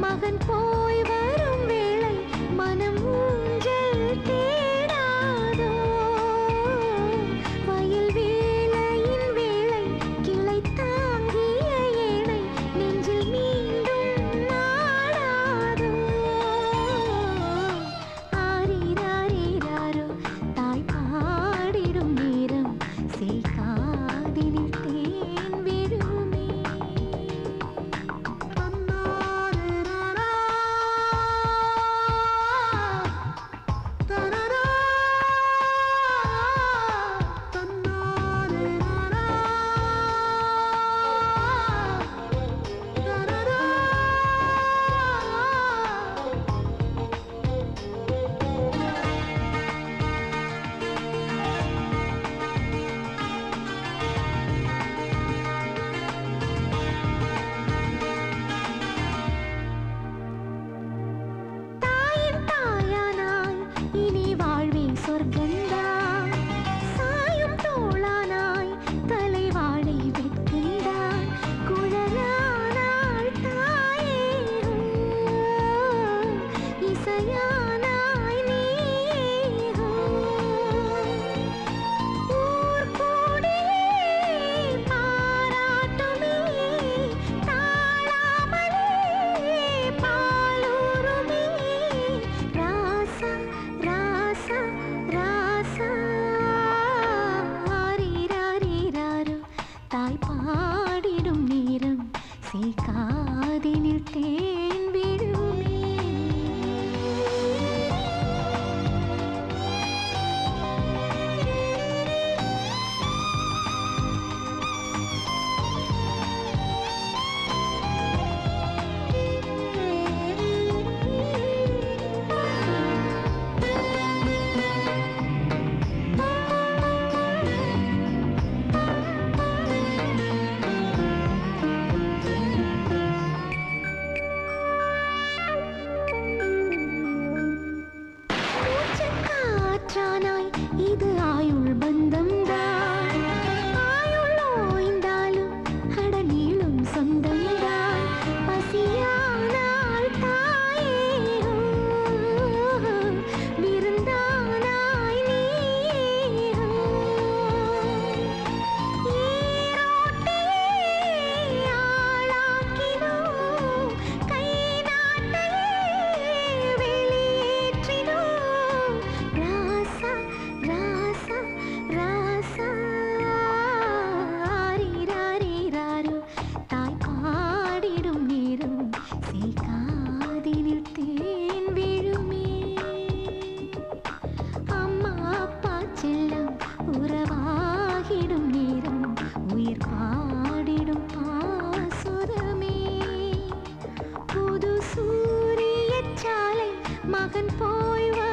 மகன் போய் வரும் வேளை மனம் ஊஞ்சல் தேடாதோ வயல் வேலையின் வேளை கிளை தாங்கிய ஏழை நெஞ்சில் மீண்டும் நாடாதோ ஆரீராரீராரோ தாய் பாடிடும் நேரம் செய் காதினில் தேன் விழுமே தாயின் தாயானாய் இனி வாழ்வே சொர்க்கந்தான் சாயும் தோளானாய் தலை வாழை வெட்கின்றான் குழலானாள் தாயே இசையானாய் நீயே ஊர் கூடியே பாராட்டுமே தாழாமலே பாலூருமே ராசா ராசா ராசா ஆரீராரீராரோ தாய் பாடிடும் நேரம் செய் காதினில் தேன் விழுமே காற்றானாய் இது ஆயுள் பந்தம்தான் ஆயுள் ஓய்ந்தாலும் அட நீளும் சொந்தம்தான் பசியானாள் தாயே விருந்தானாய் நீயே ஈரோட்டே ஆளாக்கினோ கை நாட்டையே வெளியேற்றினோ ராசா ராசா ராசா ஆரீராரீராரோ தாய் பாடிடும் நேரம் செய் காதினில் தேன் விழுமே அம்மா அப்பா செல்லம் உறவாகிடும் நேரம் உயிர் பாடிடும் பாசுரமே புது சூரிய சாலை மகன் போய் வரும்